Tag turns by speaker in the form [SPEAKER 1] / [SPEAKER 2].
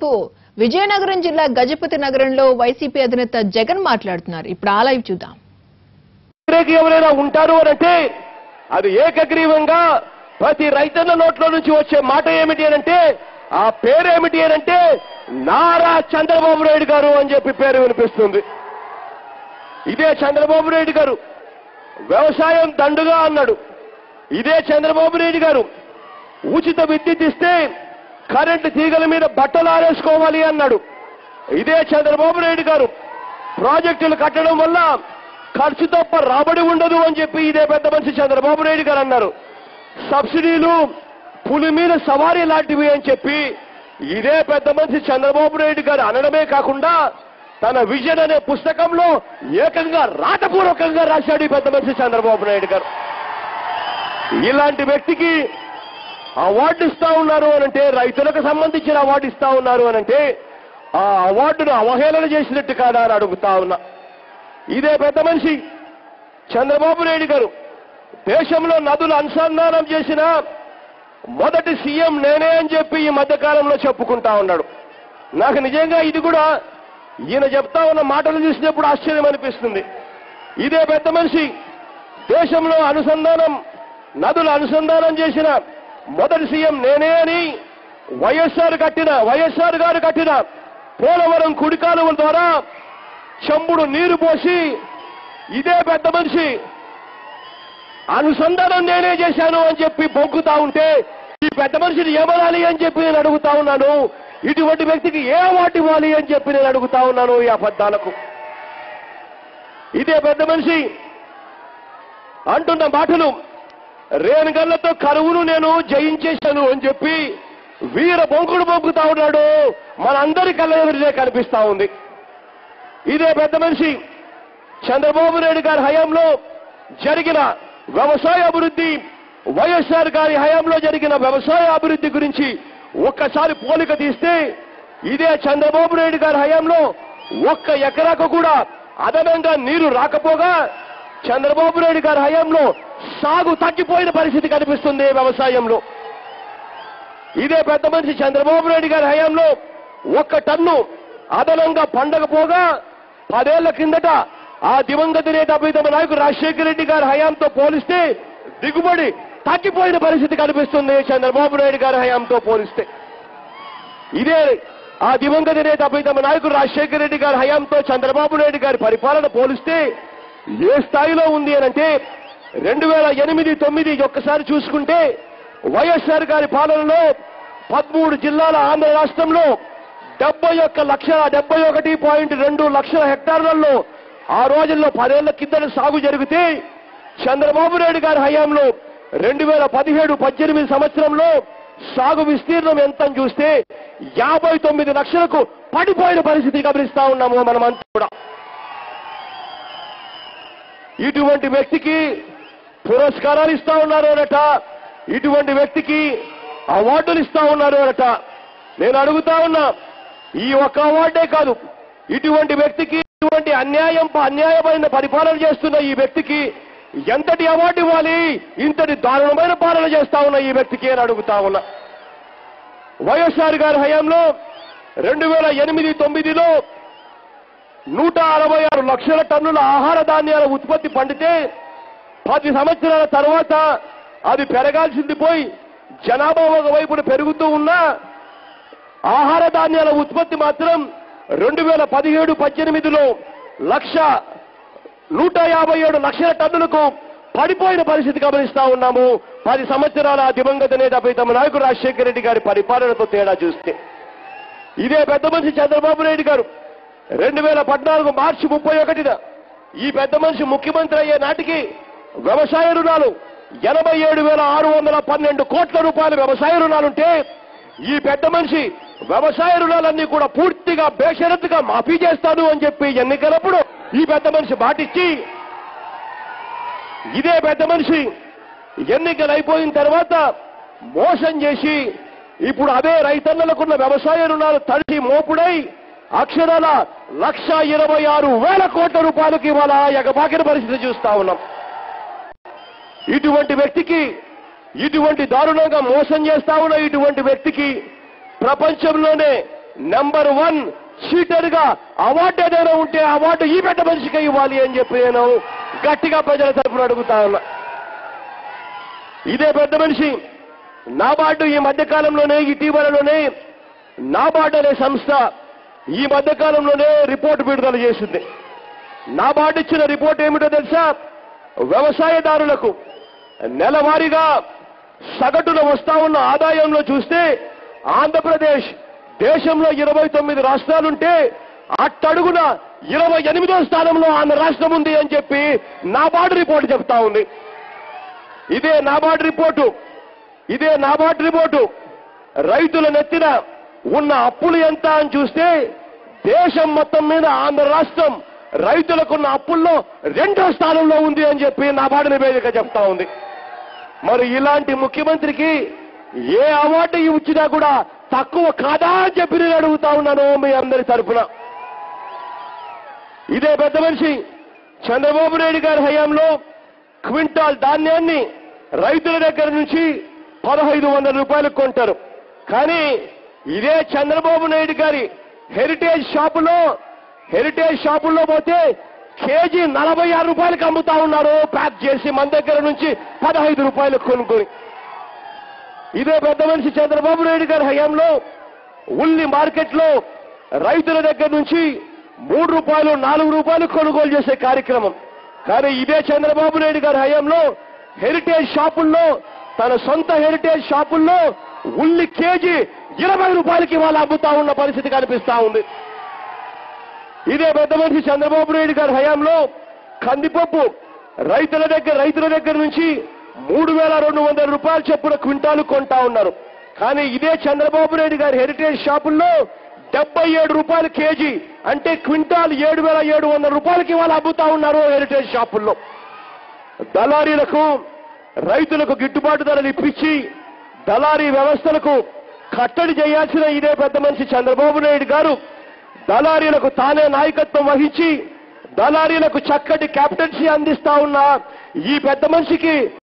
[SPEAKER 1] మరోవైపు విజయనగరం జిల్లా గజపతి నగరంలో వైసీపీ అధినేత జగన్ మాట్లాడుతున్నారు ఇప్పుడు ఆ లైవ్ చూద్దాం
[SPEAKER 2] వ్యతిరేకి ఎవరైనా ఉంటారు అని అంటే అది ఏకగ్రీవంగా ప్రతి రైతన్న నోట్లో నుంచి వచ్చే మాట ఏమిటి అని అంటే ఆ పేరు ఏమిటి అని అంటే నారా చంద్రబాబు నాయుడు గారు అని చెప్పి పేరు వినిపిస్తుంది ఇదే చంద్రబాబు నాయుడు గారు వ్యవసాయం దండుగా అన్నాడు ఇదే చంద్రబాబు నాయుడు గారు ఉచిత విద్యుత్ ఇస్తే కరెంటు తీగల మీద బట్టలు ఆరేసుకోవాలి అన్నాడు ఇదే చంద్రబాబు నాయుడు గారు ప్రాజెక్టులు కట్టడం వల్ల ఖర్చు తప్ప రాబడి ఉండదు అని చెప్పి ఇదే పెద్ద మనిషి చంద్రబాబు నాయుడు గారు అన్నారు సబ్సిడీలు పులి మీద సవారీ లాంటివి అని చెప్పి ఇదే పెద్ద మనిషి చంద్రబాబు నాయుడు గారు అనడమే కాకుండా తన విజన్ అనే పుస్తకంలో ఏకంగా రాతపూర్వకంగా రాశాడు ఈ పెద్ద మనిషి చంద్రబాబు నాయుడు గారు ఇలాంటి వ్యక్తికి అవార్డు ఇస్తా ఉన్నారు అనంటే రైతులకు సంబంధించిన అవార్డు ఇస్తా ఉన్నారు అనంటే ఆ అవార్డును అవహేళన చేసినట్టు కాదా అని అడుగుతా ఉన్నా ఇదే పెద్ద మనిషి చంద్రబాబు నాయుడు గారు దేశంలో నదులు అనుసంధానం చేసిన మొదటి సీఎం నేనే అని చెప్పి ఈ మధ్యకాలంలో చెప్పుకుంటా ఉన్నాడు నాకు నిజంగా ఇది కూడా ఈయన చెప్తా ఉన్న మాటలు చూసినప్పుడు ఆశ్చర్యం అనిపిస్తుంది ఇదే పెద్ద మనిషి దేశంలో అనుసంధానం నదులు అనుసంధానం చేసిన మొదటి సీఎం నేనే అని వైఎస్ఆర్ కట్టిన వైఎస్ఆర్ గారు కట్టిన పోలవరం కుడికాలువ ద్వారా చెంబుడు నీరు పోసి ఇదే పెద్ద మనిషి అనుసంధానం నేనే చేశాను అని చెప్పి బొగ్గుతా ఉంటే ఈ పెద్ద మనిషిని ఏమనాలి అని చెప్పి నేను అడుగుతా ఉన్నాను ఇటువంటి వ్యక్తికి ఏ అవార్డు ఇవ్వాలి అని చెప్పి నేను అడుగుతా ఉన్నాను ఈ అబద్ధాలకు ఇదే పెద్ద మనిషి అంటున్న మాటలు రేణుగళ్లతో కరువును నేను జయించేశాను అని చెప్పి వీర బొంకుడు బొంకుతా ఉన్నాడు మనందరి కళ్ళ ఎదురునే కనిపిస్తా ఉంది ఇదే పెద్ద మనిషి చంద్రబాబు నాయుడు గారి హయాంలో జరిగిన వ్యవసాయ అభివృద్ధి వైఎస్ఆర్ గారి హయాంలో జరిగిన వ్యవసాయ అభివృద్ధి గురించి ఒక్కసారి పోలిక తీస్తే ఇదే చంద్రబాబు నాయుడు గారి హయాంలో ఒక్క ఎకరాకు కూడా అదనంగా నీరు రాకపోగా చంద్రబాబు నాయుడు గారి హయాంలో సాగు తగ్గిపోయిన పరిస్థితి కనిపిస్తుంది వ్యవసాయంలో ఇదే పెద్ద మనిషి చంద్రబాబు నాయుడు గారి హయాంలో ఒక్క టన్ను అదనంగా పండకపోగా పదేళ్ల కిందట ఆ దివంగత నేత అభితమ నాయకుడు రాజశేఖర రెడ్డి గారి హయాంతో పోలిస్తే దిగుబడి తగ్గిపోయిన పరిస్థితి కనిపిస్తుంది చంద్రబాబు నాయుడు గారి హయాంతో పోలిస్తే ఇదే ఆ దివంగత నేత అభితమ నాయకుడు రాజశేఖర రెడ్డి గారి హయాంతో చంద్రబాబు నాయుడు గారి పరిపాలన పోలిస్తే ఏ స్థాయిలో ఉంది అనంటే రెండు వేల ఎనిమిది తొమ్మిది ఒక్కసారి చూసుకుంటే వైఎస్ఆర్ గారి పాలనలో పదమూడు జిల్లాల ఆంధ్ర రాష్ట్రంలో డెబ్బై ఒక్క లక్షల డెబ్బై ఒకటి పాయింట్ రెండు లక్షల హెక్టార్లలో ఆ రోజుల్లో పదేళ్ల కిందట సాగు జరిగితే చంద్రబాబు నాయుడు గారి హయాంలో రెండు వేల పదిహేడు పద్దెనిమిది సంవత్సరంలో సాగు విస్తీర్ణం ఎంత అని చూస్తే యాభై తొమ్మిది లక్షలకు పడిపోయిన పరిస్థితి గమనిస్తా ఉన్నాము మనమంతా కూడా ఇటువంటి వ్యక్తికి పురస్కారాలు ఇస్తా ఉన్నారు అనట ఇటువంటి వ్యక్తికి అవార్డులు ఇస్తా ఉన్నారు అనట నేను అడుగుతా ఉన్నా ఈ ఒక్క అవార్డే కాదు ఇటువంటి వ్యక్తికి ఇటువంటి అన్యాయం అన్యాయమైన పరిపాలన చేస్తున్న ఈ వ్యక్తికి ఎంతటి అవార్డు ఇవ్వాలి ఇంతటి దారుణమైన పాలన చేస్తా ఉన్న ఈ వ్యక్తికి అని అడుగుతా ఉన్నా వైఎస్ఆర్ గారి హయాంలో రెండు వేల ఎనిమిది తొమ్మిదిలో నూట అరవై ఆరు లక్షల టన్నుల ఆహార ధాన్యాల ఉత్పత్తి పండితే పది సంవత్సరాల తర్వాత అది పెరగాల్సింది పోయి జనాభా ఒక వైపున పెరుగుతూ ఉన్నా ఆహార ధాన్యాల ఉత్పత్తి మాత్రం రెండు వేల పదిహేడు పద్దెనిమిదిలో లక్ష నూట యాభై ఏడు లక్షల టన్నులకు పడిపోయిన పరిస్థితి గమనిస్తా ఉన్నాము పది సంవత్సరాల దివంగత నేత ప్రీతమ నాయకుడు రాజశేఖర రెడ్డి గారి పరిపాలనతో తేడా చూస్తే ఇదే పెద్ద మనిషి చంద్రబాబు నాయుడు గారు రెండు వేల పద్నాలుగు మార్చి ముప్పై ఒకటిన ఈ పెద్ద మనిషి ముఖ్యమంత్రి అయ్యే నాటికి వ్యవసాయ రుణాలు ఎనభై ఏడు వేల ఆరు వందల పన్నెండు కోట్ల రూపాయల వ్యవసాయ రుణాలుంటే ఈ పెద్ద మనిషి వ్యవసాయ రుణాలన్నీ కూడా పూర్తిగా బేషరత్తుగా మాఫీ చేస్తాను అని చెప్పి ఎన్నికలప్పుడు ఈ పెద్ద మనిషి మాటిచ్చి ఇదే పెద్ద మనిషి ఎన్నికలు అయిపోయిన తర్వాత మోసం చేసి ఇప్పుడు అదే రైతన్నలకున్న వ్యవసాయ రుణాలు తడిసి మోపుడై అక్షరాల లక్ష ఇరవై ఆరు వేల కోట్ల రూపాయలకి ఇవాళ ఎగబాకిన పరిస్థితి చూస్తా ఉన్నాం ఇటువంటి వ్యక్తికి ఇటువంటి దారుణంగా మోసం చేస్తా ఉన్న ఇటువంటి వ్యక్తికి ప్రపంచంలోనే నెంబర్ వన్ చీటర్ గా అవార్డు ఏదైనా ఉంటే ఆ అవార్డు ఈ పెద్ద మనిషికే ఇవ్వాలి అని చెప్పి నేను గట్టిగా ప్రజల తరఫున అడుగుతా ఉన్నా ఇదే పెద్ద మనిషి నాబార్డు ఈ మధ్య కాలంలోనే ఇటీవలలోనే నాబార్డు అనే సంస్థ ఈ మధ్య కాలంలోనే రిపోర్ట్ విడుదల చేసింది నాబార్డు ఇచ్చిన రిపోర్ట్ ఏమిటో తెలుసా వ్యవసాయదారులకు నెలవారీగా సగటున వస్తా ఉన్న ఆదాయంలో చూస్తే ఆంధ్రప్రదేశ్ దేశంలో ఇరవై తొమ్మిది రాష్ట్రాలుంటే అట్టడుగున ఇరవై ఎనిమిదో స్థానంలో ఆంధ్ర రాష్ట్రం ఉంది అని చెప్పి నాబార్డు రిపోర్ట్ చెప్తా ఉంది ఇదే నాబార్డు రిపోర్టు ఇదే నాబార్డు రిపోర్టు రైతుల నెత్తిన ఉన్న అప్పులు ఎంత అని చూస్తే దేశం మొత్తం మీద ఆంధ్ర రాష్ట్రం రైతులకున్న అప్పుల్లో రెండో స్థానంలో ఉంది అని చెప్పి నాబార్డు నివేదిక చెప్తా ఉంది మరి ఇలాంటి ముఖ్యమంత్రికి ఏ అవార్డు ఇచ్చినా కూడా తక్కువ కాదా అని చెప్పి నేను అడుగుతా ఉన్నాను మీ అందరి తరఫున ఇదే పెద్ద మనిషి చంద్రబాబు నాయుడు గారి హయాంలో క్వింటాల్ ధాన్యాన్ని రైతుల దగ్గర నుంచి పదహైదు వందల రూపాయలకు కొంటారు కానీ ఇదే చంద్రబాబు నాయుడు గారి హెరిటేజ్ షాపులో హెరిటేజ్ షాపుల్లో పోతే కేజీ నలభై ఆరు రూపాయలకు అమ్ముతా ఉన్నారు ప్యాక్ చేసి మన దగ్గర నుంచి పదహైదు రూపాయలకు కొనుక్కొని ఇదే పెద్ద మనిషి చంద్రబాబు నాయుడు గారి హయాంలో ఉల్లి మార్కెట్లో రైతుల దగ్గర నుంచి మూడు రూపాయలు నాలుగు రూపాయలు కొనుగోలు చేసే కార్యక్రమం కానీ ఇదే చంద్రబాబు నాయుడు గారి హయాంలో హెరిటేజ్ షాపుల్లో తన సొంత హెరిటేజ్ షాపుల్లో ఉల్లి కేజీ ఇరవై రూపాయలకి వాళ్ళు అమ్ముతా ఉన్న పరిస్థితి కనిపిస్తా ఉంది ఇదే పెద్ద మనిషి చంద్రబాబు నాయుడు గారి హయాంలో కందిపప్పు రైతుల దగ్గర రైతుల దగ్గర నుంచి మూడు వేల రెండు వందల రూపాయల చొప్పున క్వింటాలు కొంటా ఉన్నారు కానీ ఇదే చంద్రబాబు నాయుడు గారి హెరిటేజ్ షాపుల్లో డెబ్బై ఏడు రూపాయలు కేజీ అంటే క్వింటాల్ ఏడు వేల ఏడు వందల రూపాయలకి వాళ్ళు అమ్ముతా ఉన్నారు హెరిటేజ్ షాపుల్లో దళారీలకు రైతులకు గిట్టుబాటు ధరలు ఇప్పించి దళారీ వ్యవస్థలకు కట్టడి చేయాల్సిన ఇదే పెద్ద మనిషి చంద్రబాబు నాయుడు గారు దళారీలకు తానే నాయకత్వం వహించి దళారీలకు చక్కటి కెప్టెన్సీ అందిస్తా ఉన్న ఈ పెద్ద మనిషికి